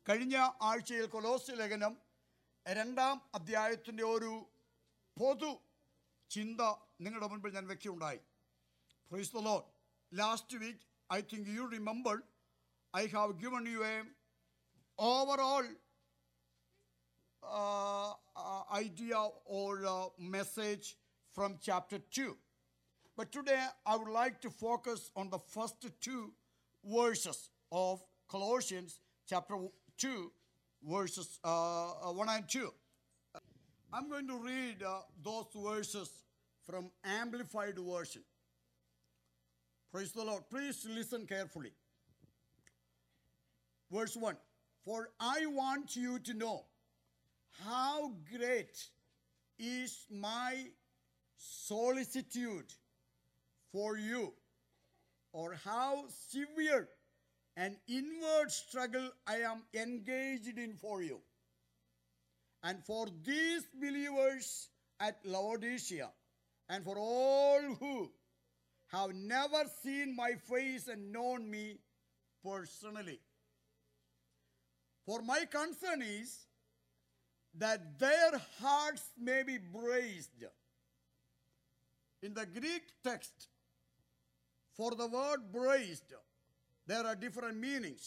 കഴിഞ്ഞ ആഴ്ചയിൽ കൊലോസ് ലേഖനം രണ്ടാം അധ്യായത്തിൻ്റെ ഒരു പൊതു ചിന്ത നിങ്ങളുടെ മുൻപിൽ ഞാൻ വെക്കുകയുണ്ടായി praise the Lord last week I think you remember I have given you a overall uh, uh, idea or uh, message from chapter 2. But today I would like to focus on the first two verses of Colossians chapter 2, verses uh, uh, 1 and 2. I'm going to read uh, those verses from Amplified Version. Praise the Lord. Please listen carefully. Verse 1 For I want you to know how great is my solicitude for you, or how severe an inward struggle I am engaged in for you. And for these believers at Laodicea, and for all who have never seen my face and known me personally. For my concern is that their hearts may be braced. In the Greek text, for the word braced, there are different meanings.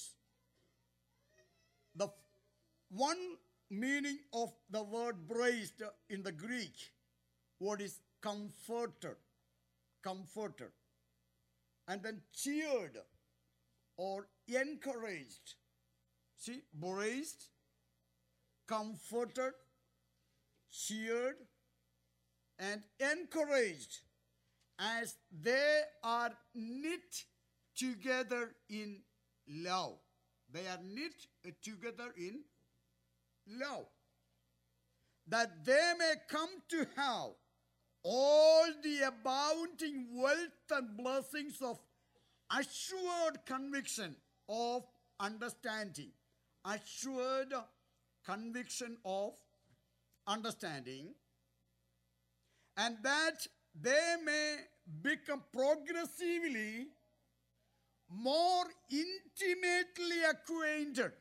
The f- one meaning of the word braced in the Greek word is comforted, comforted, and then cheered or encouraged. See, braced, comforted, cheered, and encouraged as they are knit together in love. They are knit together in love. That they may come to have all the abounding wealth and blessings of assured conviction of understanding. Assured conviction of understanding. And that they may become progressively more intimately acquainted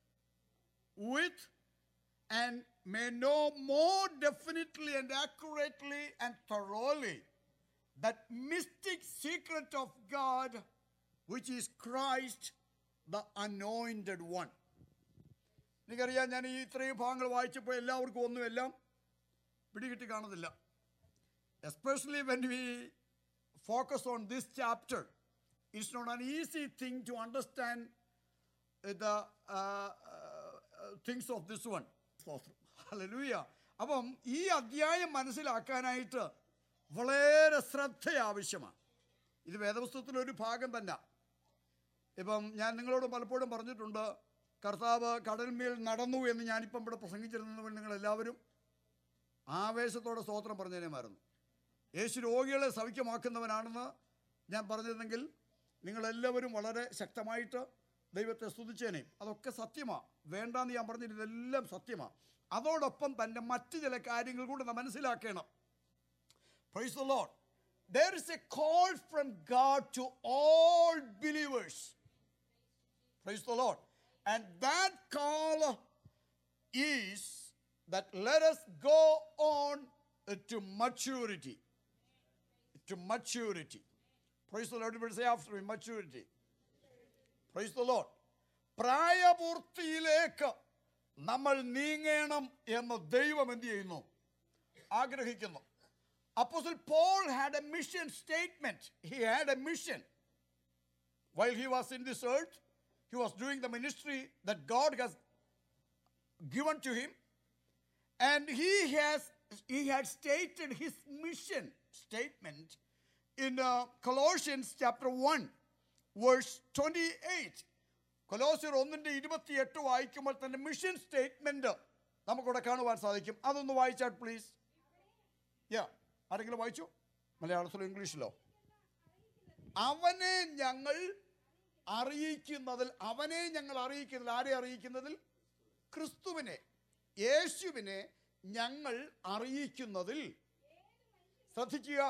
with and may know more definitely and accurately and thoroughly that mystic secret of God, which is Christ, the anointed one. എനിക്കറിയാം ഞാൻ ഈ ഇത്രയും ഭാഗങ്ങൾ വായിച്ചപ്പോൾ എല്ലാവർക്കും ഒന്നും എല്ലാം പിടികിട്ടി കാണുന്നില്ല especially when we focus on this chapter it's not an easy thing to understand the things of this one hallelujah അപ്പം ഈ അധ്യായം മനസ്സിലാക്കാനായിട്ട് വളരെ ശ്രദ്ധ ആവശ്യമാണ് ഇത് വേദപുസ്തകത്തിലെ ഒരു ഭാഗം തന്നെ ഇപ്പം ഞാൻ നിങ്ങളോട് പലപ്പോഴും പറഞ്ഞിട്ടുണ്ട് കർത്താവ് കടൽമേൽ നടന്നു എന്ന് ഞാനിപ്പം ഇവിടെ പ്രസംഗിച്ചിരുന്നവർ നിങ്ങളെല്ലാവരും ആവേശത്തോടെ സ്തോത്രം പറഞ്ഞതിനുമായിരുന്നു യേശു രോഗികളെ സൗഖ്യമാക്കുന്നവനാണെന്ന് ഞാൻ പറഞ്ഞിരുന്നെങ്കിൽ നിങ്ങളെല്ലാവരും വളരെ ശക്തമായിട്ട് ദൈവത്തെ സ്തുതിച്ചേനെ അതൊക്കെ സത്യമാണ് വേണ്ടാന്ന് ഞാൻ പറഞ്ഞിട്ട് ഇതെല്ലാം സത്യമാണ് അതോടൊപ്പം തന്നെ മറ്റ് ചില കാര്യങ്ങൾ കൂടെ നാം മനസ്സിലാക്കണം Praise the Lord. There is a call from God to all believers. Praise the Lord. And that call is that let us go on uh, to maturity. To maturity. Praise the Lord. Everybody say after me, maturity. Praise the Lord. പ്രായപൂർത്തിയിലേക്ക് നമ്മൾ നീങ്ങണം എന്ന് ദൈവം എന്ത് ചെയ്യുന്നു ആഗ്രഹിക്കുന്നു Apostle Paul had a mission statement. He had a mission. While he was in this earth, he was doing the ministry that God has given to him. And he has he had stated his mission statement in uh, Colossians chapter 1, verse 28. കൊലോസിയർ ഒന്നിൻ്റെ ഇരുപത്തിയെട്ട് വായിക്കുമ്പോൾ തന്നെ mission statement നമുക്കിവിടെ കാണുവാൻ സാധിക്കും അതൊന്ന് വായിച്ചാൽ please യാ ആരെങ്കിലും വായിച്ചു മലയാളത്തിലോ ഇംഗ്ലീഷിലോ അവനെ ഞങ്ങൾ അറിയിക്കുന്നതിൽ അവനെ ഞങ്ങൾ അറിയിക്കുന്നതിൽ ആരെ അറിയിക്കുന്നതിൽ ക്രിസ്തുവിനെ യേശുവിനെ ഞങ്ങൾ അറിയിക്കുന്നതിൽ ശ്രദ്ധിക്കുക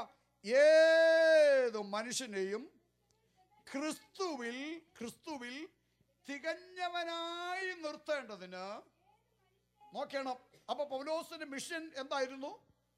ഏത് മനുഷ്യനെയും ക്രിസ്തുവിൽ ക്രിസ്തുവിൽ തികഞ്ഞവനായി നിർത്തേണ്ടതിന് നോക്കണം അപ്പൊ പൗലോസിന്റെ മിഷൻ എന്തായിരുന്നു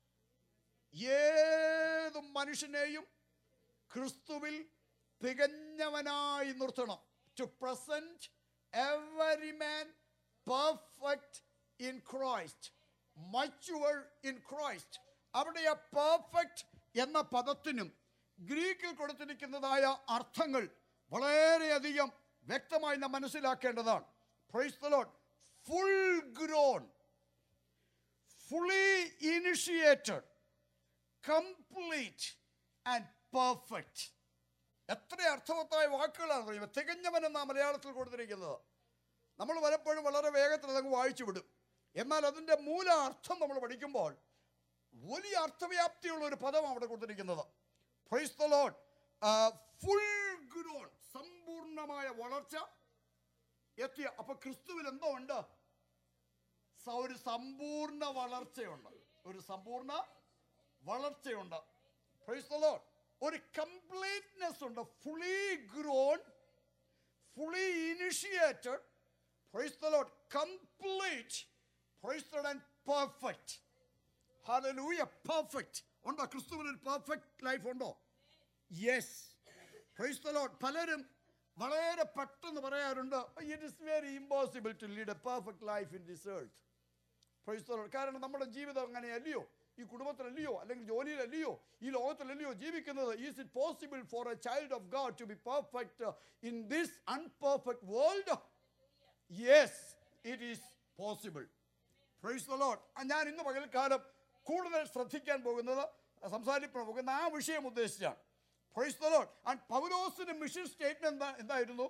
ഏത് മനുഷ്യനെയും ക്രിസ്തുവിൽ തികഞ്ഞവനായി നിർത്തണം to present every man perfect in Christ mature in Christ അവിടെ ആ പെർഫെക്റ്റ് എന്ന പദത്തിനും ഗ്രീക്കിൽ കൊടുത്തിരിക്കുന്നതായ അർത്ഥങ്ങൾ വളരെയധികം വ്യക്തമായി നാം മനസ്സിലാക്കേണ്ടതാണ് praise full grown fully initiated complete and perfect എത്ര അർത്ഥവത്തായ വാക്കുകളാണ് പറയുന്നത് തികഞ്ഞവൻ എന്നാ മലയാളത്തിൽ കൊടുത്തിരിക്കുന്നത് നമ്മൾ പലപ്പോഴും വളരെ വേഗത്തിൽ അതങ്ങ് വായിച്ചു വിടും എന്നാൽ അതിൻ്റെ മൂല അർത്ഥം നമ്മൾ പഠിക്കുമ്പോൾ വലിയ അർത്ഥവ്യാപ്തിയുള്ള ഒരു പദം അവിടെ കൊടുത്തിരിക്കുന്നത് praise the Lord full grown സമ്പൂർണമായ വളർച്ച എത്തിയ അപ്പൊ ക്രിസ്തുവിൽ എന്തോ ഉണ്ട് സ- ഒരു സമ്പൂർണ്ണ വളർച്ചയുണ്ട് ഒരു സമ്പൂർണ്ണ വളർച്ചയുണ്ട് Praise the Lord. ഒരു കംപ്ലീറ്റ്നെസ് ഉണ്ട് fully grown fully initiated praise the Lord complete praise the and perfect hallelujah perfect ഉണ്ടോ ക്രിസ്തുവിന് ഒരു പെർഫെക്റ്റ് ലൈഫ് ഉണ്ടോ യെസ് പ്രൈസ് ദ ലോഡ് പലരും വളരെ പെട്ടെന്ന് പറയാറുണ്ട് it is very impossible to lead a perfect life in this earth praise the Lord കാരണം നമ്മുടെ ജീവിതം അങ്ങനെയല്ലയോ ഈ കുടുംബത്തിലല്ലയോ അല്ലെങ്കിൽ ജോലിയിലല്ലയോ ഈ ലോകത്തിലല്ലയോ ജീവിക്കുന്നത് is it possible for a child of God to be perfect in this unperfect world yes it is possible praise the Lord ഞാൻ ഇന്ന് പകൽക്കാലം കൂടുതൽ ശ്രദ്ധിക്കാൻ പോകുന്നത് സംസാരിക്കാൻ പോകുന്ന ആ വിഷയം ഉദ്ദേശിച്ചാണ് പ്രൈസ് ദ ലോർഡ് ആൻഡ് പൗലോസിന്റെ മിഷൻ സ്റ്റേറ്റ്മെന്റ് എന്താ എന്തായിരുന്നു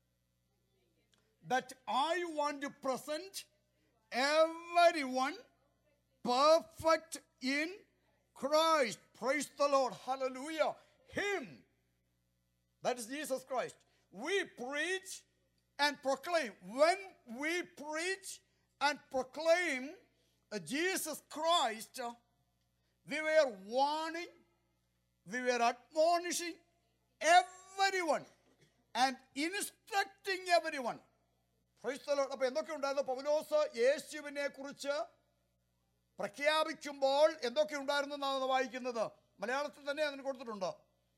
that I want to present everyone perfect in Christ. Praise the Lord. Hallelujah. Him, that is Jesus Christ. We preach and proclaim. When we preach and proclaim uh, Jesus Christ, uh, we were warning, we were admonishing everyone and instructing everyone. Praise the Lord. അപ്പൊ എന്തൊക്കെ ഉണ്ടായിരുന്നു പൗലോസ് യേശുവിനെ കുറിച്ച് പ്രഖ്യാപിക്കുമ്പോൾ എന്തൊക്കെ ഉണ്ടായിരുന്നു എന്നാണ് വായിക്കുന്നത് മലയാളത്തിൽ തന്നെ അതിന് കൊടുത്തിട്ടുണ്ട്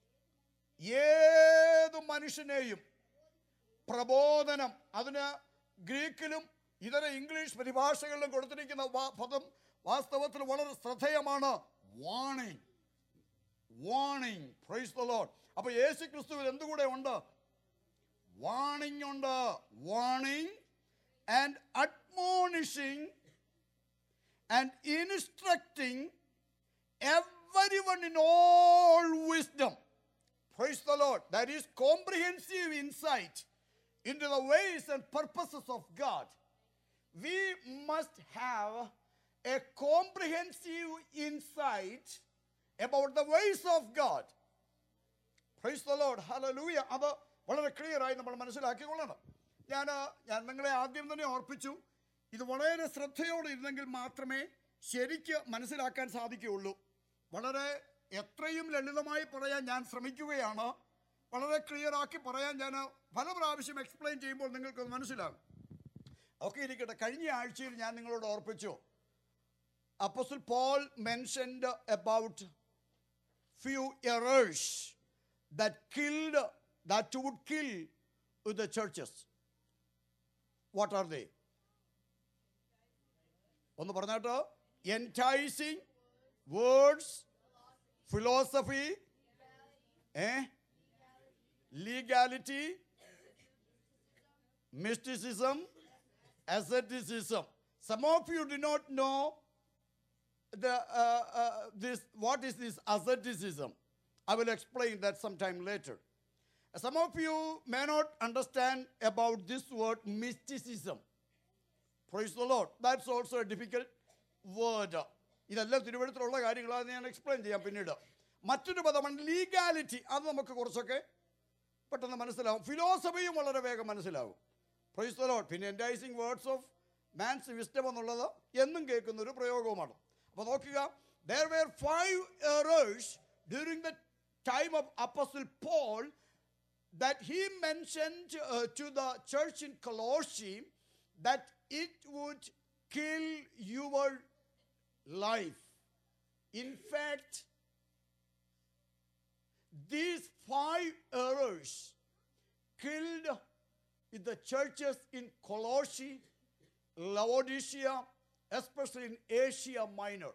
ഏത് മനുഷ്യനെയും പ്രബോധനം അതിന് ഗ്രീക്കിലും ഇതര ഇംഗ്ലീഷ് പരിഭാഷകളിലും കൊടുത്തിരിക്കുന്ന വാ- പദം വാസ്തവത്തിൽ വളരെ ശ്രദ്ധേയമാണ് warning warning praise the Lord അപ്പൊ യേശു ക്രിസ്തുവിൽ എന്തുകൂടെ ഉണ്ട് വാണിംഗ് ഉണ്ട് warning and admonishing and instructing everyone in all wisdom. Praise the Lord. That is comprehensive insight into the ways and purposes of God. We must have a comprehensive insight about the ways of God. Praise the Lord hallelujah അത് വളരെ clear ആയി നമ്മൾ മനസ്സിലാക്കിക്കൊള്ളണം ഞാൻ ഞാൻ നിങ്ങളെ ആദ്യം തന്നെ ഓർപ്പിച്ചു ഇത് വളരെ ശ്രദ്ധയോടെ ഇരുന്നെങ്കിൽ മാത്രമേ ശരിക്ക് മനസ്സിലാക്കാൻ സാധിക്കുകയുള്ളൂ വളരെ എത്രയും ലളിതമായി പറയാൻ ഞാൻ ശ്രമിക്കുകയാണ് വളരെ ക്ലിയർ ആക്കി പറയാൻ ഞാൻ പല പ്രാവശ്യം എക്സ്പ്ലെയിൻ ചെയ്യുമ്പോൾ നിങ്ങൾക്ക് മനസ്സിലാകും ഒക്കെ ഇരിക്കട്ടെ കഴിഞ്ഞ ആഴ്ചയിൽ ഞാൻ നിങ്ങളോട് ഓർപ്പിച്ചു apostle Paul mentioned about few errors that killed, that would kill the churches. What are they? ഒന്ന് പറഞ്ഞാട്ടോ enticing words philosophy uh legality mysticism, asceticism. Some of you do not know the, uh, uh, this, what is this asceticism? I will explain that sometime later. Some of you may not understand about this word mysticism. Praise the Lord. That's also a difficult word. ഇതെല്ലാം തിരുവനന്തപുരത്തിലുള്ള കാര്യങ്ങളാണ് ഞാൻ explain ചെയ്യാം പിന്നീട് മറ്റൊരു പദമാണ് legality അത് നമുക്ക് കുറച്ചൊക്കെ പെട്ടെന്ന് മനസ്സിലാവും ഫിലോസഫിയും വളരെ വേഗം മനസ്സിലാവും പ്രൈസ് ദ ലോഡ് പിന്നെ enticing words of man's wisdom എന്നുള്ളത് എന്നും കേൾക്കുന്ന ഒരു പ്രയോഗവുമാണ് അപ്പോൾ നോക്കുക there were five errors during the time of apostle Paul that he mentioned uh, to the church in Colossae that it would kill your life. In fact, these five errors killed in the churches in Colossae, Laodicea, especially in Asia Minor.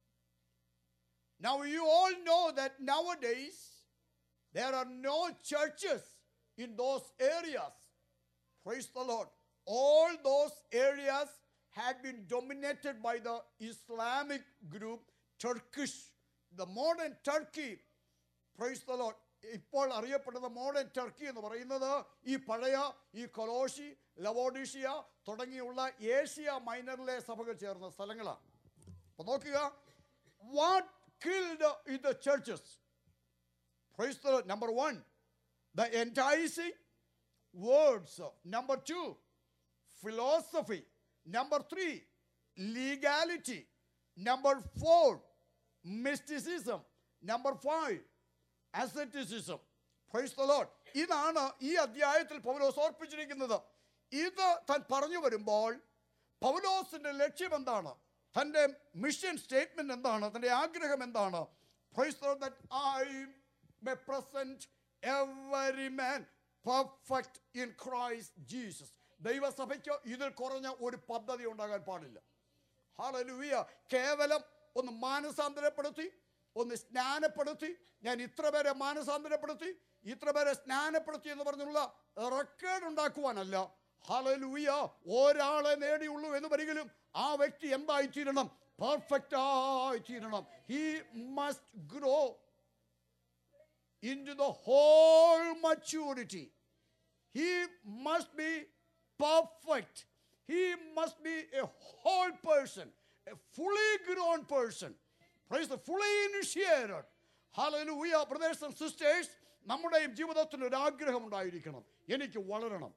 Now, you all know that nowadays there are no churches in those areas. Praise the Lord. All those areas had been dominated by the Islamic group, Turkish. The modern Turkey, praise the Lord ഇപ്പോൾ അറിയപ്പെടുന്ന modern Turkey എന്ന് പറയുന്നത് ഈ പഴയ ഈ കൊലോഷി ലവോഡീഷ്യ തുടങ്ങിയുള്ള Asia മൈനറിലെ സഭകൾ ചേർന്ന സ്ഥലങ്ങളാണ് അപ്പൊ നോക്കുക what killed in the churches praise the number one the enticing words number two philosophy. Number three, legality. Number four, mysticism. Number five, asceticism. Praise the Lord. ഇതാണ് ഈ അധ്യായത്തിൽ പൗലോസ് ഓർപ്പിച്ചിരിക്കുന്നത് ഇത് താൻ പറഞ്ഞു വരുമ്പോൾ പൗലോസിന്റെ ലക്ഷ്യം എന്താണ് തൻ്റെ മിഷൻ സ്റ്റേറ്റ്മെന്റ് എന്താണ് തൻ്റെ ആഗ്രഹം എന്താണ് Praise the Lord that I may present every man perfect in Christ Jesus. ദൈവസഭയ്ക്ക് ഇതിൽ കുറഞ്ഞ ഒരു പദ്ധതി ഉണ്ടാകാൻ പാടില്ല ഹാലലൂയ കേവലം ഒന്ന് മാനസാന്തരപ്പെടുത്തി ഒന്ന് സ്നാനപ്പെടുത്തി ഞാൻ ഇത്ര പേരെ മാനസാന്തരപ്പെടുത്തി ഇത്ര പേരെ സ്നാനപ്പെടുത്തി എന്ന് പറഞ്ഞുള്ള റെക്കോർഡ് ഉണ്ടാക്കുവാനല്ല ഹാലലൂയ ഒരാളെ നേടിയുള്ളൂ എന്ന് വരികിലും ആ വ്യക്തി എന്തായിത്തീരണം പെർഫെക്റ്റ് ആയിത്തീരണം he must grow into the whole maturity. He must be perfect. He must be a whole person, a fully grown person. Praise the fully initiated. Hallelujah, brothers and sisters. നമ്മുടെ ജീവിതത്തിൽ ഒരു ആഗ്രഹം ഉണ്ടായിരിക്കണം എനിക്ക് വളരണം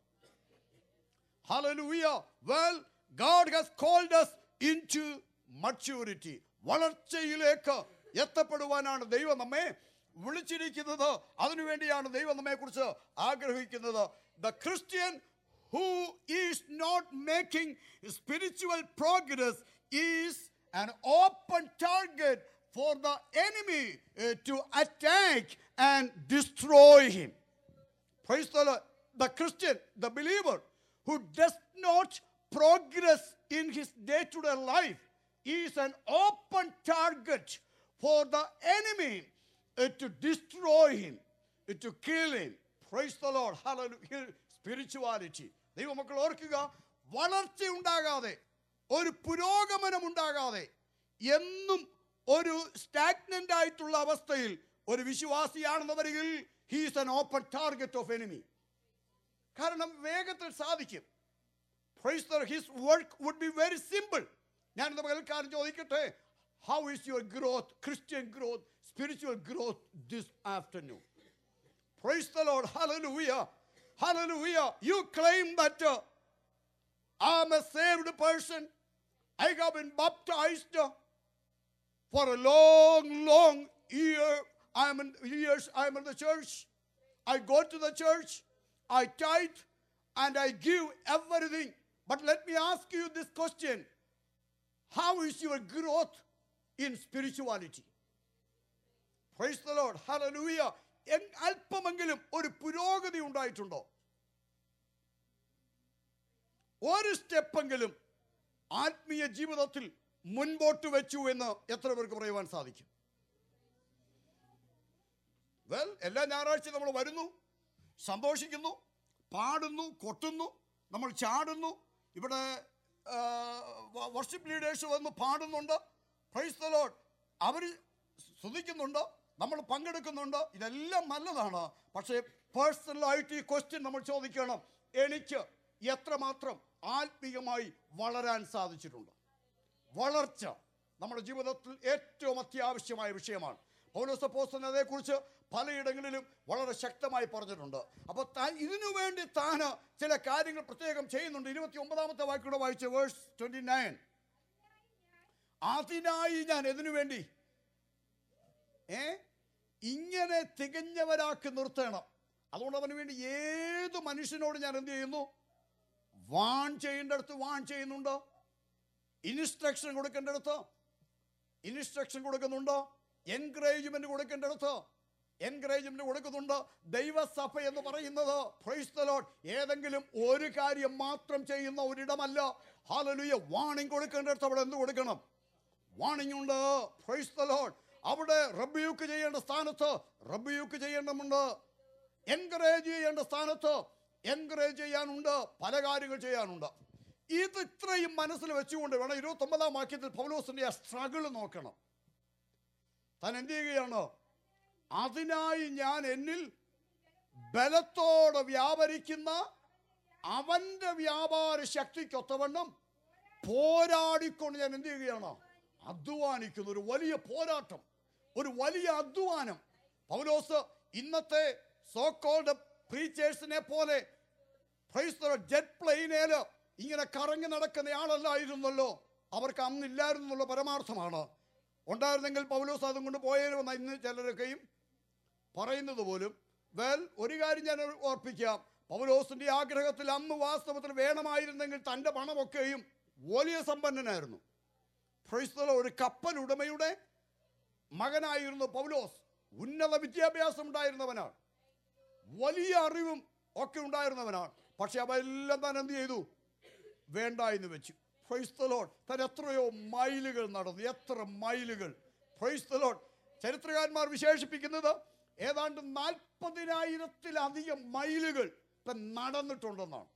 Hallelujah. Well, God has called us into maturity. വളർച്ചയിലേക്ക് എത്തപ്പെടുവാനാണ് ദൈവം നമ്മെ വിളിച്ചിരിക്കുന്നത് അതിനുവേണ്ടിയാണ് ദൈവം നമ്മെ കുറിച്ച് ആഗ്രഹിക്കുന്നത് the Christian who is not making spiritual progress is an open target for the enemy uh, to attack and destroy him. Praise the Lord. The Christian, the believer who does not progress in his day to day life is an open target for the enemy uh, to destroy him, uh, to kill him. Praise the Lord. Hallelujah. Spirituality. ദൈവമക്കൾ ഓർക്കുക വളർച്ച ഉണ്ടാകാതെ ഒരു പുരോഗമനം ഉണ്ടാകാതെ എന്നും ഒരു stagnant ആയിട്ടുള്ള അവസ്ഥയിൽ ഒരു വിശ്വാസിയാണെന്ന് വരികിൽ he's an open target of enemy കാരണം വേഗത്തിൽ സാധിക്കും Praise the Lord. His work would be very simple. ഞാൻ ഇന്ന് പകൽക്കാരൻ ചോദിക്കട്ടെ how is your growth Christian growth spiritual growth this afternoon Praise the Lord. Hallelujah. Hallelujah. You claim that uh, I'm a saved person. I have been baptized uh, for a long, long year. I'm in years. I'm in the church. I go to the church. I tithe and I give everything. But let me ask you this question: How is your growth in spirituality? Praise the Lord. Hallelujah. എൻ- അല്പമെങ്കിലും ഒരു പുരോഗതി ഉണ്ടായിട്ടുണ്ടോ ഒരു സ്റ്റെപ്പെങ്കിലും ആത്മീയ ജീവിതത്തിൽ മുൻപോട്ട് വെച്ചു എന്ന് എത്ര പേർക്ക് പറയുവാൻ സാധിക്കും വെൽ എല്ലാ ഞായറാഴ്ചയും നമ്മൾ വരുന്നു സന്തോഷിക്കുന്നു പാടുന്നു കൊട്ടുന്നു നമ്മൾ ചാടുന്നു ഇവിടെ വർഷിപ്പ് ലീഡേഴ്സ് വന്ന് പാടുന്നുണ്ട് പ്രൈസ് ദ ലോഡ് അവർ സ്തുതിക്കുന്നുണ്ട് നമ്മൾ പങ്കെടുക്കുന്നുണ്ട് ഇതെല്ലാം നല്ലതാണ് പക്ഷേ പേഴ്സണലായിട്ട് ഈ ക്വസ്റ്റ്യൻ നമ്മൾ ചോദിക്കണം എനിക്ക് എത്രമാത്രം ആത്മീയമായി വളരാൻ സാധിച്ചിട്ടുണ്ട് വളർച്ച നമ്മുടെ ജീവിതത്തിൽ ഏറ്റവും അത്യാവശ്യമായ വിഷയമാണ് പൗലോസ് അപ്പോസ്തലൻ അതേക്കുറിച്ച് പലയിടങ്ങളിലും വളരെ ശക്തമായി പറഞ്ഞിട്ടുണ്ട് അപ്പോൾ താൻ ഇതിനു വേണ്ടി താൻ ചില കാര്യങ്ങൾ പ്രത്യേകം ചെയ്യുന്നുണ്ട് ഇരുപത്തി ഒമ്പതാമത്തെ വാക്കിലൂടെ വായിച്ച വേഴ്സ് ട്വന്റി നയൻ അതിനായി ഞാൻ എതിനു വേണ്ടി ഏ ഇങ്ങനെ തികഞ്ഞവരാക്കി നിർത്തണം അതുകൊണ്ട് അവന് വേണ്ടി ഏത് മനുഷ്യനോട് ഞാൻ എന്ത് ചെയ്യുന്നു വാൺ ചെയ്യേണ്ടടുത്ത് വാൺ ചെയ്യുന്നുണ്ട് ഇൻസ്ട്രക്ഷൻ കൊടുക്കേണ്ടടുത്ത് ഇൻസ്ട്രക്ഷൻ കൊടുക്കുന്നുണ്ട് എൻകറേജ്മെന്റ് കൊടുക്കേണ്ടടുത്ത് എൻകറേജ്മെന്റ് കൊടുക്കുന്നുണ്ട് ദൈവസഭ എന്ന് പറയുന്നത് praise the Lord, ഏതെങ്കിലും ഒരു കാര്യം മാത്രം ചെയ്യുന്ന ഒരിടമല്ല ഹാലലുയ വാണിംഗ് കൊടുക്കേണ്ടടുത്ത് അവിടെ എന്ത് കൊടുക്കണം വാണിംഗ് ഉണ്ട് praise the Lord. അവിടെ റബ്യൂക്ക് ചെയ്യേണ്ട സ്ഥാനത്ത് റബ്യൂക്ക് ചെയ്യേണ്ടമുണ്ട് എൻകറേജ് ചെയ്യേണ്ട സ്ഥാനത്ത് എൻകറേജ് ചെയ്യാനുണ്ട് പല കാര്യങ്ങൾ ചെയ്യാനുണ്ട് ഇത് ഇത്രയും മനസ്സിൽ വെച്ചുകൊണ്ട് വേണം ഇരുപത്തൊമ്പതാം വാക്യത്തിൽ പൗലോസിന്റെ ആ സ്ട്രഗിൾ നോക്കണം താൻ എന്ത് ചെയ്യുകയാണ് അതിനായി ഞാൻ എന്നിൽ ബലത്തോടെ വ്യാപരിക്കുന്ന അവന്റെ വ്യാപാര ശക്തിക്കൊത്തവണ്ണം പോരാടിക്കൊണ്ട് ഞാൻ എന്ത് ചെയ്യുകയാണ് അധ്വാനിക്കുന്നു ഒരു വലിയ പോരാട്ടം ഒരു വലിയ അധ്വാനം പൗലോസ് ഇന്നത്തെ സോക്കോൾഡ് പ്രീച്ചേഴ്സിനെ പോലെ ജെറ്റ് പ്ലെയിനേല് ഇങ്ങനെ കറങ്ങി നടക്കുന്ന ആളല്ലായിരുന്നല്ലോ അവർക്ക് അന്നില്ലായിരുന്നുള്ള പരമാർത്ഥമാണ് ഉണ്ടായിരുന്നെങ്കിൽ പൗലോസ് അതും കൊണ്ട് പോയേരുമെന്ന ഇന്ന് ചിലരൊക്കെയും പറയുന്നത് പോലും വെൽ ഒരു കാര്യം ഞാൻ ഓർപ്പിക്കാം പൗലോസിന്റെ ആഗ്രഹത്തിൽ അന്ന് വാസ്തവത്തിൽ വേണമായിരുന്നെങ്കിൽ തൻ്റെ പണമൊക്കെയും വലിയ സമ്പന്നനായിരുന്നു ഫ്രൈസ്തല ഒരു കപ്പൽ ഉടമയുടെ മകനായിരുന്നു പൗലോസ് ഉന്നത വിദ്യാഭ്യാസം ഉണ്ടായിരുന്നവനാണ് വലിയ അറിവും ഒക്കെ ഉണ്ടായിരുന്നവനാണ് പക്ഷെ അവയെല്ലാം താൻ എന്ത് ചെയ്തു വേണ്ട എന്ന് വെച്ചു ഫ്രൈസ്തലോൺ താൻ എത്രയോ മൈലുകൾ നടന്നു എത്ര മൈലുകൾ ഫ്രൈസ്തലോൺ ചരിത്രകാരന്മാർ വിശേഷിപ്പിക്കുന്നത് ഏതാണ്ട് നാൽപ്പതിനായിരത്തിലധികം മൈലുകൾ ഇപ്പം നടന്നിട്ടുണ്ടെന്നാണ്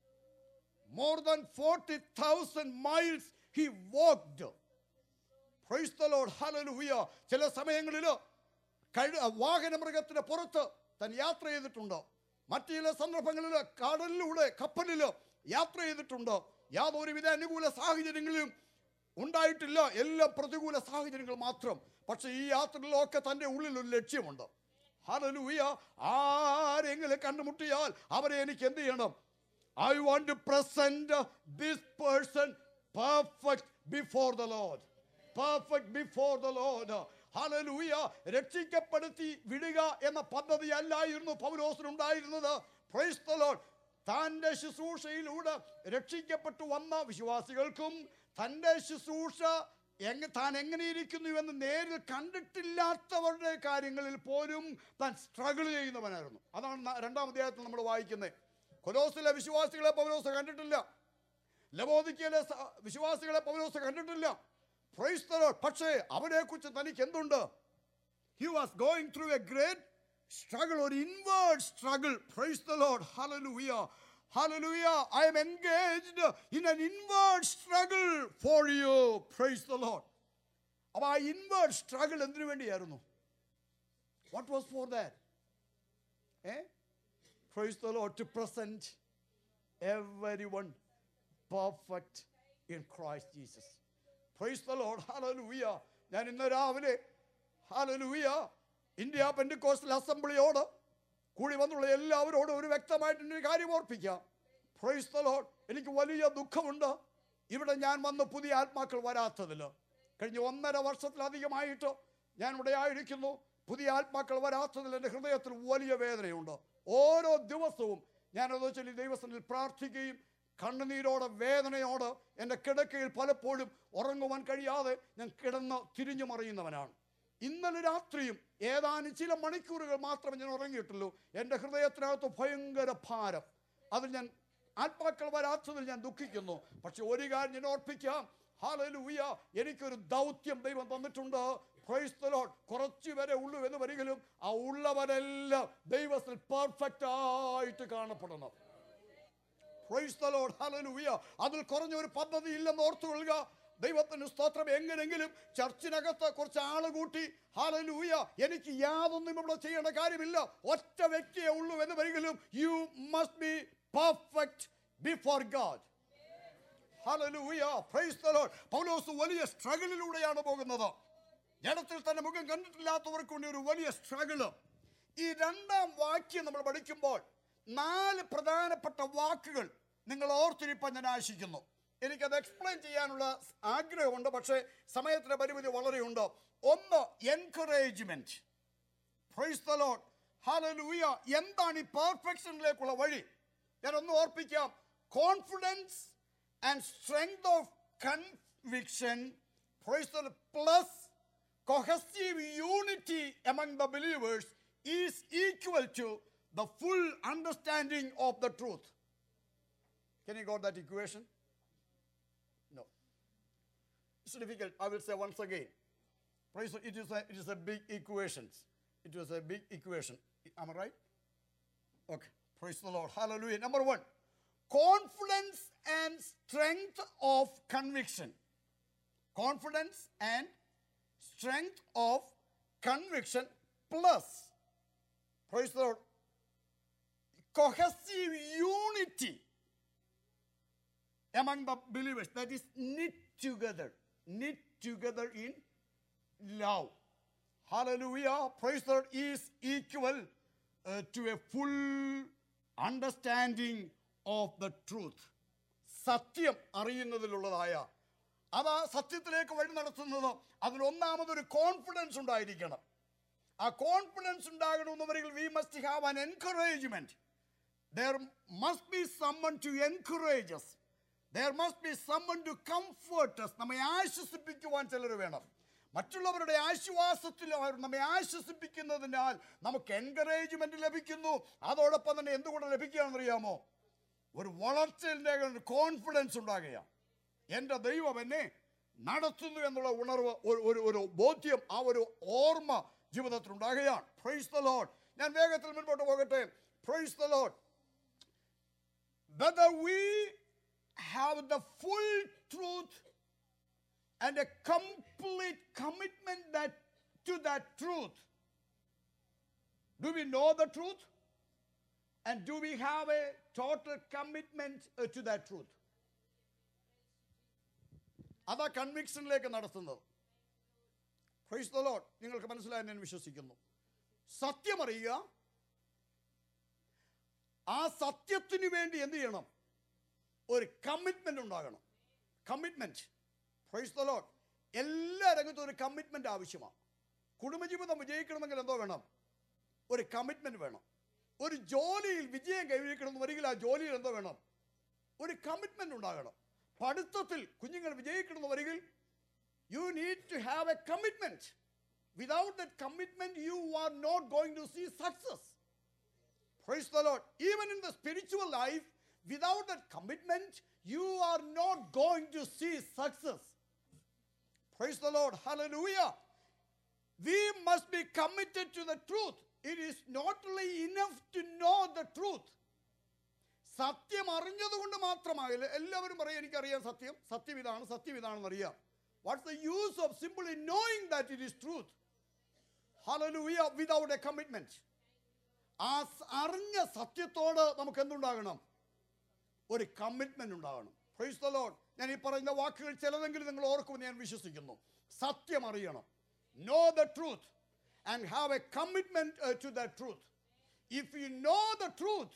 more than forty thousand miles he walked praise the Lord hallelujah ചില സമയങ്ങളിൽ കഴി വാഹന മൃഗത്തിന് പുറത്ത് താൻ യാത്ര ചെയ്തിട്ടുണ്ട് മറ്റു ചില സന്ദർഭങ്ങളിൽ കടലിലൂടെ കപ്പലിൽ യാത്ര ചെയ്തിട്ടുണ്ട് യാതൊരുവിധ അനുകൂല സാഹചര്യങ്ങളിലും ഉണ്ടായിട്ടില്ല എല്ലാം പ്രതികൂല സാഹചര്യങ്ങൾ മാത്രം പക്ഷെ ഈ യാത്രകളിലൊക്കെ തൻ്റെ ഉള്ളിൽ ഒരു ലക്ഷ്യമുണ്ട് ഹല്ലേലൂയ ആരെങ്കിലും കണ്ടുമുട്ടിയാൽ അവരെ എനിക്ക് എന്ത് ചെയ്യണം I want to present this person perfect before the Lord perfect before the Lord hallelujah രക്ഷിക്കപ്പെടുത്തി വിടുക എന്ന പദ്ധതി അല്ലായിരുന്നു പൗലോസിനുണ്ടായിരുന്നത് പ്രൈസ് ദ ലോഡ് തൻ്റെ ശുശ്രൂഷയിലൂടെ രക്ഷിക്കപ്പെട്ടു വന്ന വിശ്വാസികൾക്കും തൻ്റെ ശുശ്രൂഷ എങ്ങ താൻ എങ്ങനെയിരിക്കുന്നു എന്ന് നേരിൽ കണ്ടിട്ടില്ലാത്തവരുടെ കാര്യങ്ങളിൽ പോലും താൻ സ്ട്രഗിൾ ചെയ്യുന്നവനായിരുന്നു അതാണ് ന- രണ്ടാം അധ്യായത്തിൽ നമ്മൾ വായിക്കുന്നത് കൊലോസിലെ വിശ്വാസികളെ പൗലോസ് കണ്ടിട്ടില്ല ലബോദിക്കയിലെ സ- വിശ്വാസികളെ പൗലോസ് കണ്ടിട്ടില്ല Praise the Lord. പക്ഷേ അവരെ കുറിച്ച് തനിക്ക് എന്തുണ്ട് he was going through a great struggle ഒരു inward struggle praise the Lord hallelujah hallelujah I am engaged in an inward struggle for you praise the Lord അപ്പോൾ ആ ഇൻവേർഡ് സ്ട്രഗിൾ എന്തിനു വേണ്ടിയായിരുന്നു what was for that uh praise the Lord to present everyone perfect in Christ Jesus. Praise the Lord. Hallelujah. ഞാൻ ഇന്ന് രാവിലെ hallelujah India Pentecostal അസംബ്ലിയോട് കൂടി വന്നുള്ള എല്ലാവരോടും ഒരു വ്യക്തമായിട്ട് ഒരു കാര്യം ഓർപ്പിക്കാം പ്രൈസ് ദ ലോർഡ് എനിക്ക് വലിയ ദുഃഖമുണ്ട് ഇവിടെ ഞാൻ വന്ന് പുതിയ ആത്മാക്കൾ വരാത്തതിൽ കഴിഞ്ഞ ഒന്നര വർഷത്തിലധികമായിട്ട് ഞാൻ ഇവിടെ ആയിരിക്കുന്നു പുതിയ ആത്മാക്കൾ വരാത്തതിൽ എൻ്റെ ഹൃദയത്തിൽ വലിയ വേദനയുണ്ട് ഓരോ ദിവസവും ഞാനത് ചൊല്ലി ദൈവസ്ഥനിൽ പ്രാർത്ഥിക്കുകയും കണ്ണുനീരോടെ വേദനയോട് എൻ്റെ കിടക്കയിൽ പലപ്പോഴും ഉറങ്ങുവാൻ കഴിയാതെ ഞാൻ കിടന്ന് തിരിഞ്ഞു മറിയുന്നവനാണ് ഇന്നലെ രാത്രിയും ഏതാനും ചില മണിക്കൂറുകൾ മാത്രമേ ഞാൻ ഉറങ്ങിയിട്ടുള്ളൂ എൻ്റെ ഹൃദയത്തിനകത്ത് ഭയങ്കര ഭാരം അതിൽ ഞാൻ ആത്മാക്കൾ വരാത്തതിൽ ഞാൻ ദുഃഖിക്കുന്നു പക്ഷെ ഒരു കാര്യം ഞാൻ ഓർപ്പിക്കാം ഹാലലൂയ എനിക്കൊരു ദൗത്യം ദൈവം തന്നിട്ടുണ്ട് Praise the Lord. കുറച്ചു വരെ ഉള്ളൂ എന്ന് വരികിലും ആ ഉള്ളവരെല്ലാം ദൈവത്തിൽ പെർഫെക്റ്റ് ആയിട്ട് കാണപ്പെടണം Praise the Lord. Hallelujah. അതിൽ കുറഞ്ഞ ഒരു പദ്ധതി ഇല്ലെന്ന് ഓർത്തുകൊള്ളുക ദൈവത്തിന് സ്തോത്രം എങ്ങനെങ്കിലും ചർച്ചിനകത്ത് കുറച്ച് ആള് കൂട്ടി ഹാലലൂയ എനിക്ക് യാതൊന്നും ഇവിടെ ചെയ്യേണ്ട കാര്യമില്ല ഒറ്റ വ്യക്തിയെ ഉള്ളൂ എന്ന് വരികിലും you must be perfect before God hallelujah praise the Lord പൗലോസ് വലിയ സ്ട്രഗിളിലൂടെയാണ് പോകുന്നത് ജഡത്തിൽ തന്നെ മുഖം കണ്ടിട്ടില്ലാത്തവർക്ക് വേണ്ടി ഒരു വലിയ സ്ട്രഗിള് ഈ രണ്ടാം വാക്യം നമ്മൾ പഠിക്കുമ്പോൾ നാല് പ്രധാനപ്പെട്ട വാക്കുകൾ നിങ്ങൾ ഓർത്തിരിപ്പാൻ ഞാൻ ആശിക്കുന്നു എനിക്കത് എക്സ്പ്ലെയിൻ ചെയ്യാനുള്ള ആഗ്രഹമുണ്ട് പക്ഷേ സമയത്തിന്റെ പരിമിതി വളരെയുണ്ട് ഒന്ന് encouragement praise the Lord hallelujah എന്താണ് ഈ പെർഫെക്ഷനിലേക്കുള്ള വഴി ഞാൻ ഒന്ന് ഓർപ്പിക്കാം confidence and strength of conviction plus cohesive unity among the believers is equal to the full understanding of the truth. Can you got that equation? No. It's difficult. I will say once again. Praise the- It is a, it is a big equation. It was a big equation. Am I right? Okay. Praise the Lord. Hallelujah. Number one, confidence and strength of conviction. Confidence and strength of conviction plus, praise the Lord, cohesive unity among the believers that is knit together, knit together in love. Hallelujah. Praise the Lord is equal uh, to a full understanding of the truth. സത്യം അറിയുന്നതിലുള്ളതായ അത് ആ സത്യത്തിലേക്ക് വഴി നടത്തുന്നത് അതിലൊന്നാമതൊരു confidence ഉണ്ടായിരിക്കണം ആ confidence ഉണ്ടാകണമെന്നുവരെങ്കിൽ we must have an encouragement there must be someone to encourage us. There must be someone to comfort us. നമ്മെ ആശ്വസിപ്പിക്കുവാൻ ചിലർ വേണം മറ്റുള്ളവരുടെ ആശ്വാസത്തിൽ അവർ നമ്മെ ആശ്വസിപ്പിക്കുന്നതിനാൽ നമുക്ക് എൻകറേജ്മെന്റ് ലഭിക്കുന്നു അതോടൊപ്പം തന്നെ എന്തുകൊണ്ട് ലഭിക്കുകയാണെന്നറിയാമോ ഒരു വളർച്ചയിൻ്റെ ഒരു കോൺഫിഡൻസ് ഉണ്ടാകുകയാണ് എൻ്റെ ദൈവം എന്നെ നടത്തുന്നു എന്നുള്ള ഉണർവ് ഒരു ഒരു ഒരു ബോധ്യം ആ ഒരു ഓർമ്മ ജീവിതത്തിൽ ഉണ്ടാകുകയാണ് പ്രൈസ് ദ ലോഡ് ഞാൻ വേഗത്തിൽ മുൻപോട്ട് പോകട്ടെ praise the Lord whether we have the full truth and a complete commitment that to that truth do we know the truth and do we have a total commitment uh, to that truth അതാ കൺവിക്ഷനിലേക്ക് നടത്തുന്നത് price the load നിങ്ങൾക്ക് മനസ്സിലായെന്ന് ഞാൻ വിശ്വസിക്കുന്നു സത്യമറിയുക ആ സത്യത്തിന് വേണ്ടി എന്ത് ചെയ്യണം ഒരു കമ്മിറ്റ്മെന്റ് ഉണ്ടാകണം കമ്മിറ്റ്മെന്റ് പ്രൈസ് ദ ലോഡ് എല്ലാ രംഗത്തും ഒരു കമ്മിറ്റ്മെന്റ് ആവശ്യമാണ് കുടുംബജീവിതം വിജയിക്കണമെങ്കിൽ എന്തോ വേണം ഒരു കമ്മിറ്റ്മെന്റ് വേണം ഒരു ജോലിയിൽ വിജയം കൈവരിക്കണം വരികിൽ ആ ജോലിയിൽ എന്തോ വേണം ഒരു കമ്മിറ്റ്മെന്റ് ഉണ്ടാകണം പഠിത്തത്തിൽ കുഞ്ഞുങ്ങൾ വിജയിക്കണം വരികിൽ you need to have a commitment without that commitment you are not going to see success Praise the Lord. Even in the spiritual life, without that commitment, you are not going to see success. Praise the Lord. Hallelujah. We must be committed to the truth. It is not only enough to know the truth. സത്യം അറിഞ്ഞതുകൊണ്ട് മാത്രമാകില്ല എല്ലാവരും പറയും എനിക്കറിയാം സത്യം സത്യം ഇതാണ് സത്യം ഇതാണെന്ന് അറിയാം what's the use of simply knowing that it is truth hallelujah without a commitment ആ സ- അറിഞ്ഞ സത്യത്തോട് നമുക്ക് എന്തുണ്ടാകണം ഒരു കമ്മിറ്റ്മെന്റ് ഉണ്ടാകണം പ്രൈസ് ദ ലോഡ് ഞാൻ ഈ പറയുന്ന വാക്കുകൾ ചിലതെങ്കിലും നിങ്ങൾ ഓർക്കുമെന്ന് ഞാൻ വിശ്വസിക്കുന്നു സത്യം അറിയണം know the truth and have a commitment to the truth if you know the truth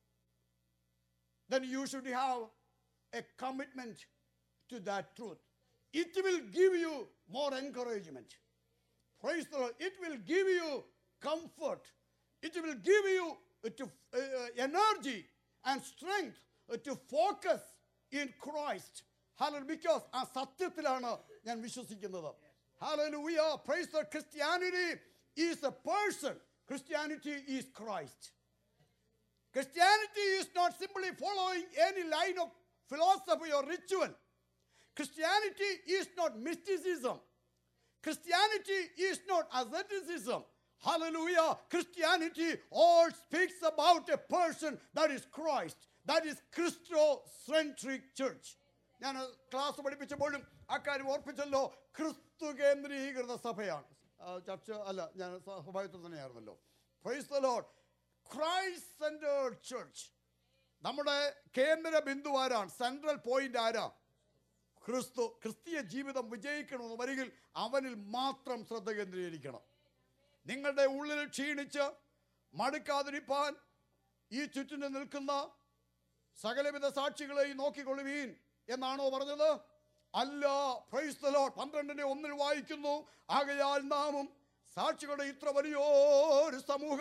then you should have a commitment to that truth. It will give you more encouragement. Praise the Lord. It will give you comfort. It will give you uh, to, uh, uh, energy and strength uh, to focus in Christ. Hallelujah. Because ആ സത്യത്തിലാണ് ഞാൻ വിശ്വസിക്കുന്നത് Hallelujah. Praise the Lord. Christianity is a person. Christianity is Christ. Christianity is not simply following any line of philosophy or ritual. Christianity is not mysticism. Christianity is not asceticism. Hallelujah. Christianity all speaks about a person that is Christ. That is Christocentric church. ഞാൻ class പഠിപ്പിച്ചപ്പോഴും അക്കാര്യം ഓർപ്പിച്ചല്ലോ ക്രിസ്തു കേന്ദ്രീകൃത സഭയാണ് ആ, ചർച്ച അല്ല ഞാൻ സഭായത്തിൽ തന്നെയായിരുന്നല്ലോ praise the lord Christ centred church നമ്മുടെ കേന്ദ്ര ബിന്ദു ആരാണ് സെൻട്രൽ പോയിന്റ് ആരാ ക്രിസ്തു ക്രിസ്തീയ ജീവിതം വിജയിക്കണമെന്ന് വരികിൽ അവനിൽ മാത്രം ശ്രദ്ധ കേന്ദ്രീകരിക്കണം നിങ്ങളുടെ ഉള്ളിൽ ക്ഷീണിച്ച് മടുക്കാതിരിപ്പാൻ ഈ ചുറ്റിന് നിൽക്കുന്ന സകലവിധ സാക്ഷികളെയും നോക്കിക്കൊള്ളുവീൻ എന്നാണോ പറഞ്ഞത് അല്ല പ്രൈസ് ദ ലോർഡ് പന്ത്രണ്ടിന്റെ ഒന്നിൽ വായിക്കുന്നു ആകയാൽ നാമും സാക്ഷികളുടെ ഇത്ര വലിയൊരു സമൂഹം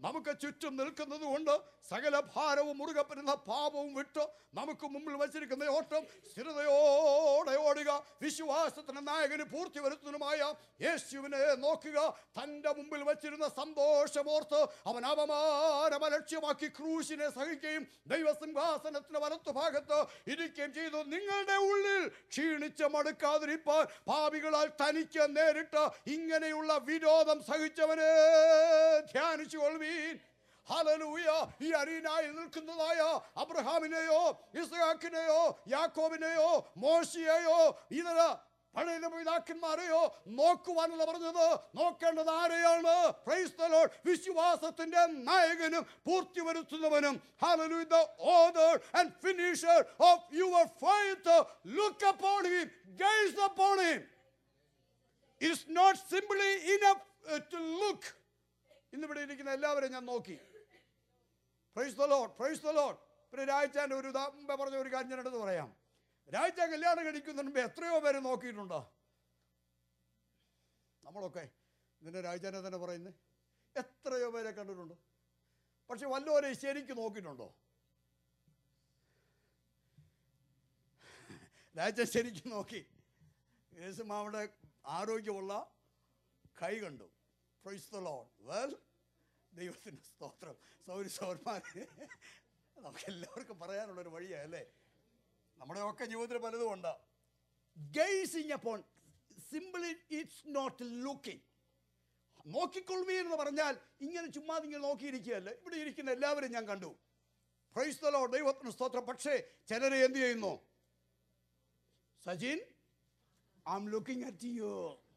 നമുക്ക് ചുറ്റും നിൽക്കുന്നത് കൊണ്ട് സകല ഭാരവും മുറുകെ പറ്റുന്ന പാപവും വിട്ട് നമുക്ക് മുമ്പിൽ വച്ചിരിക്കുന്ന ഓട്ടം സ്ഥിരതയോടെ ഓടുക വിശ്വാസത്തിന് നായകന് പൂർത്തി വരുത്തുന്നതുമായ യേശുവിനെ നോക്കുക തൻ്റെ മുമ്പിൽ വച്ചിരുന്ന സന്തോഷമോർത്ത് അവൻ അവമാനം അലക്ഷ്യമാക്കി ക്രൂശിനെ സഹിക്കുകയും ദൈവസിംഹാസനത്തിന് വലത്തു ഭാഗത്ത് ഇരിക്കുകയും ചെയ്തു നിങ്ങളുടെ ഉള്ളിൽ ക്ഷീണിച്ച് മടുക്കാതിരിപ്പാൻ പാപികളാൽ തനിക്ക് നേരിട്ട് ഇങ്ങനെയുള്ള വിരോധം സഹിച്ചവനെ ധ്യാനിച്ചു കൊള്ളുവീൻ ഹല്ലേലൂയ ഈ അരീനായിൽ നിൽക്കുന്നതായ അബ്രഹാമിനെയോ ഇസ്ഹാക്കിനെയോ യാക്കോബിനെയോ മോശിയെയോ ഇതര പഴയ പിതാക്കന്മാരെയോ നോക്കുവാനുള്ള പറഞ്ഞത് നോക്കേണ്ടത് ആരെയാണ് Praise the Lord. വിശ്വാസത്തിന്റെ നായകനും പൂർത്തി വരുത്തുന്നവനും Hallelujah, the author and finisher of your faith look upon him gaze upon him It's not simply enough uh, to look ഇന്നിവിടെ ഇരിക്കുന്ന എല്ലാവരെയും ഞാൻ നോക്കി praise the lord praise the load പിന്നെ രാജാൻ്റെ ഒരു ഉദാ- മുമ്പേ പറഞ്ഞ ഒരു കാര്യം ഞാനെടുത്ത് പറയാം രാജ കല്യാണം കഴിക്കുന്നതിന് മുമ്പ് എത്രയോ പേര് നോക്കിയിട്ടുണ്ടോ നമ്മളൊക്കെ ഇതിൻ്റെ രാജാനെ തന്നെ പറയുന്നത് എത്രയോ പേരെ കണ്ടിട്ടുണ്ട് പക്ഷെ വല്ലവരെ ശരിക്കും നോക്കിയിട്ടുണ്ടോ രാജ ശരിക്കും നോക്കി യേശുമാവിടെ ആരോഗ്യമുള്ള കൈ കണ്ടു പ്രൈസ് ദ ലോഡ് വെൽ ദൈവത്തിൻ്റെ സ്തോത്രം സൗരി സൗന്മാരെ നമുക്ക് എല്ലാവർക്കും പറയാനുള്ളൊരു വഴിയാണ് അല്ലേ നമ്മുടെ ഒക്കെ ജീവിതത്തിൽ പലതും ഉണ്ട് gazing upon simply it's not looking നോക്കിക്കൊള്ളുവീ എന്ന് പറഞ്ഞാൽ ഇങ്ങനെ ചുമ്മാ ഇങ്ങനെ നോക്കിയിരിക്കുകയല്ല ഇവിടെ ഇരിക്കുന്ന എല്ലാവരും ഞാൻ കണ്ടു പ്രൈസ് ദ ലോർഡ് ദൈവത്തിന് സ്തോത്രം പക്ഷേ ചിലരെ എന്ത് ചെയ്യുന്നു Sajin I'm looking at you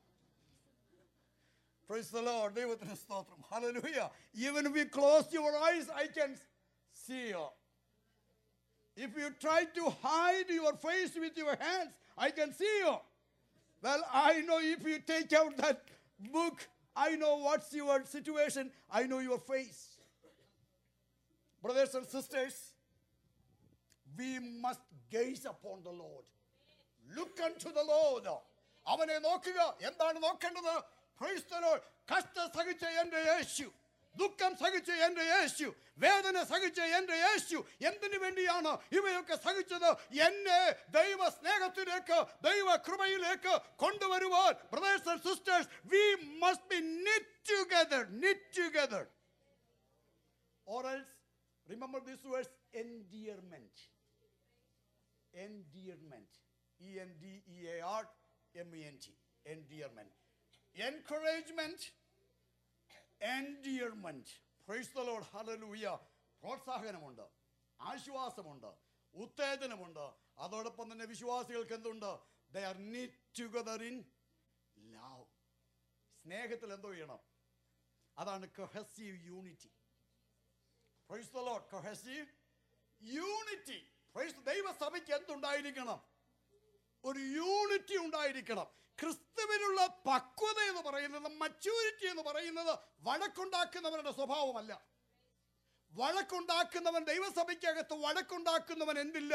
Praise the Lord. ദൈവത്തിന് സ്തോത്രം. Hallelujah. Even if you close your eyes, I can see you. If you try to hide your face with your hands, I can see you. Well, I know if you take out that book, I know what's your situation. I know your face. Brothers and sisters, we must gaze upon the Lord. Look unto the Lord. അവനെ നോക്കുക എന്താണ് നോക്കേണ്ടത് Praise the Lord. കഷ്ടം സഹിച്ച എൻ്റെ യേശു ദുഃഖം സഹിച്ച എൻ്റെ യേശു വേദന സഹിച്ച എൻ്റെ യേശു എന്തിനു വേണ്ടിയാണ് ഇവയൊക്കെ സഹിച്ചത് എന്നെ ദൈവ സ്നേഹത്തിലേക്ക് ദൈവ കൃപയിലേക്ക് കൊണ്ടുവരുവാൻ brothers and sisters we must be knit together knit together or else remember this word endearment endearment e n d e a r m e n t endearment encouragement endearment praise the lord hallelujah പ്രോത്സാഹനമുണ്ട് ആശ്വാസമുണ്ട് ഉത്തേജനമുണ്ട് അതോടൊപ്പം തന്നെ വിശ്വാസികൾക്ക് എന്തുണ്ട് they are knit together in love സ്നേഹത്തിൽ എന്തോ ചെയ്യണം അതാണ് cohesive unity praise the lord cohesive unity praise ദൈവസഭയ്ക്ക് എന്തുണ്ടായിരിക്കണം ഒരു യൂണിറ്റി ഉണ്ടായിരിക്കണം ക്രിസ്തുവിനുള്ള പക്വത എന്ന് പറയുന്നത് മച്യൂരിറ്റി എന്ന് പറയുന്നത് വഴക്കുണ്ടാക്കുന്നവരുടെ സ്വഭാവമല്ല വഴക്കുണ്ടാക്കുന്നവൻ ദൈവസഭയ്ക്കകത്ത് വഴക്കുണ്ടാക്കുന്നവൻ എന്തില്ല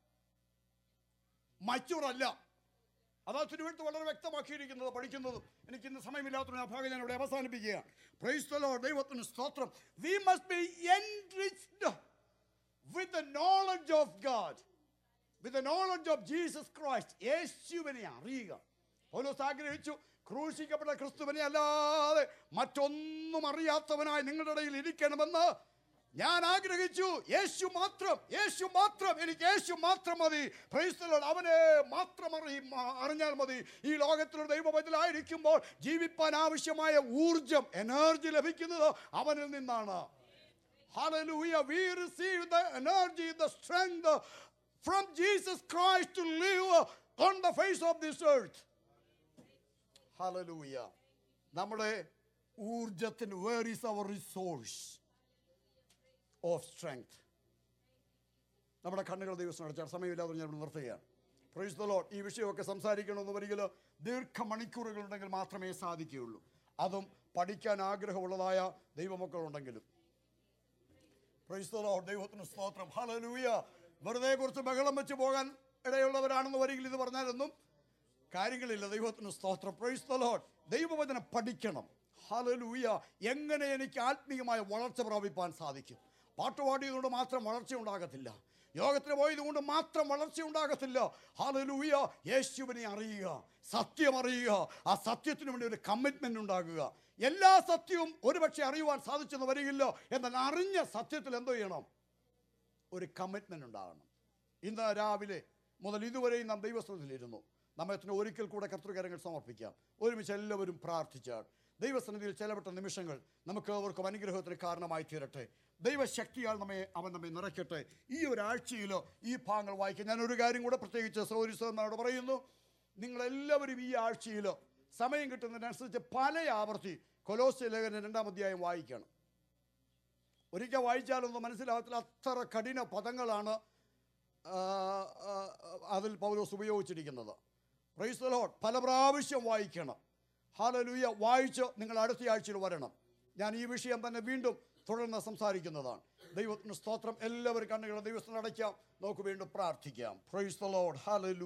മച്ചൂർ അല്ല അതാ തിരുവഴുത്ത് വളരെ വ്യക്തമാക്കിയിരിക്കുന്നത് പഠിക്കുന്നതും എനിക്ക് ഇന്ന് സമയമില്ലാത്തതിന് ആ ഭാഗം ഞാൻ ഇവിടെ അവസാനിപ്പിക്കുകയാണ് പ്രൈസ് ദ ലോർഡ് ദൈവത്തിന് സ്തോത്രം we must be enriched with the knowledge of God with the knowledge of Jesus Christ യേശുവിനെ അറിയുക പൗലോസ് ആഗ്രഹിച്ചു ക്രൂശിക്കപ്പെട്ട ക്രിസ്തുവിനെ അല്ലാതെ മറ്റൊന്നും അറിയാത്തവനായി നിങ്ങളുടെ ഇടയിൽ ഇരിക്കണമെന്ന് ഞാൻ ആഗ്രഹിച്ചു യേശു മാത്രം യേശു മാത്രം എനിക്ക് യേശു മാത്രം മതി Praise the Lord. അവനെ മാത്രം അറി അറിഞ്ഞാൽ മതി ഈ ലോകത്തിലുള്ള ദൈവപതിലായിരിക്കുമ്പോൾ ജീവിപ്പാൻ ആവശ്യമായ ഊർജം എനർജി ലഭിക്കുന്നത് അവനിൽ നിന്നാണ് Hallelujah. We receive the energy, the strength from Jesus Christ to live on the face of this earth. Hallelujah. നമ്മുടെ ഊർജത്തിന് where is our resource of strength നമ്മുടെ കണ്ണുകൾ ദിവസം അടച്ചാൽ സമയമില്ലാതെ ഞാൻ ഇവിടെ നിർത്തുകയാണ് പ്രൈസ് ദ ലോഡ് ഈ വിഷയമൊക്കെ സംസാരിക്കണമെന്ന് വരികിൽ ദീർഘമണിക്കൂറുകൾ ഉണ്ടെങ്കിൽ മാത്രമേ സാധിക്കുകയുള്ളൂ അതും പഠിക്കാൻ ആഗ്രഹമുള്ളതായ ദൈവമക്കളുണ്ടെങ്കിലും പ്രൈസ് ദ ലോർഡ് ദൈവത്തിന് സ്തോത്രം ഹല്ലേലൂയ വെറുതെ കുറിച്ച് ബഹളം വെച്ച് പോകാൻ ഇടയുള്ളവരാണെന്ന് വരികിൽ ഇത് പറഞ്ഞാലൊന്നും കാര്യങ്ങളില്ല ദൈവത്തിന് സ്തോത്രം പ്രൈസ് ദ ലോർഡ് ദൈവവചനം പഠിക്കണം ഹാലലൂയ എങ്ങനെ എനിക്ക് ആത്മീയമായ വളർച്ച പ്രാപിപ്പാൻ സാധിക്കും പാട്ടുപാടിയതുകൊണ്ട് മാത്രം വളർച്ച ഉണ്ടാകത്തില്ല യോഗത്തിന് പോയതുകൊണ്ട് മാത്രം വളർച്ച ഉണ്ടാകത്തില്ല ഹാലലൂയ യേശുവിനെ അറിയുക സത്യം അറിയുക ആ സത്യത്തിന് വേണ്ടി ഒരു കമ്മിറ്റ്മെന്റ് ഉണ്ടാകുക എല്ലാ സത്യവും ഒരുപക്ഷെ അറിയുവാൻ സാധിച്ചെന്ന് വരികില്ല എന്നാൽ അറിഞ്ഞ സത്യത്തിൽ എന്തോ ചെയ്യണം ഒരു കമ്മിറ്റ്മെന്റ് ഉണ്ടാകണം ഇന്ന് രാവിലെ മുതൽ ഇതുവരെയും നാം ദൈവസ്ഥലത്തിലിരുന്നു നമ്മത്തിന് ഒരിക്കൽ കൂടെ കർത്തൃകരങ്ങൾ സമർപ്പിക്കാം ഒരുമിച്ച് എല്ലാവരും പ്രാർത്ഥിച്ചാൽ ദൈവസന്നിധിയിൽ ചെലവിട്ട നിമിഷങ്ങൾ നമുക്ക് അവർക്കും അനുഗ്രഹത്തിന് കാരണമായി തീരട്ടെ ദൈവശക്തിയാൽ നമ്മെ അവൻ നമ്മെ നിറയ്ക്കട്ടെ ഈ ഒരാഴ്ചയിൽ ഈ ഭാഗങ്ങൾ വായിക്കാം ഞാൻ ഒരു കാര്യം കൂടെ പ്രത്യേകിച്ച് സൗരിസോട് പറയുന്നു നിങ്ങളെല്ലാവരും ഈ ആഴ്ചയിൽ സമയം കിട്ടുന്നതിനനുസരിച്ച് പല ആവർത്തി കൊലോസ്യ ലേഖനം രണ്ടാം അധ്യായം വായിക്കണം ഒരിക്കൽ വായിച്ചാലൊന്നും മനസ്സിലാകത്തില്ല അത്ര കഠിന പദങ്ങളാണ് ആ, ആ, അതിൽ പൗലോസ് ഉപയോഗിച്ചിരിക്കുന്നത് പ്രൈസ് ലോഡ് പല പ്രാവശ്യം വായിക്കണം ഹാലലൂയ വായിച്ച് നിങ്ങൾ അടുത്ത ആഴ്ചയിൽ വരണം ഞാൻ ഈ വിഷയം തന്നെ വീണ്ടും തുടർന്ന് സംസാരിക്കുന്നതാണ് ദൈവത്തിന് സ്തോത്രം എല്ലാവരും കണ്ണുകളെ ദൈവത്തിന് അടയ്ക്കാം നമുക്ക് വീണ്ടും പ്രാർത്ഥിക്കാം പ്രൈസ് ലോഡ് ഹാലലു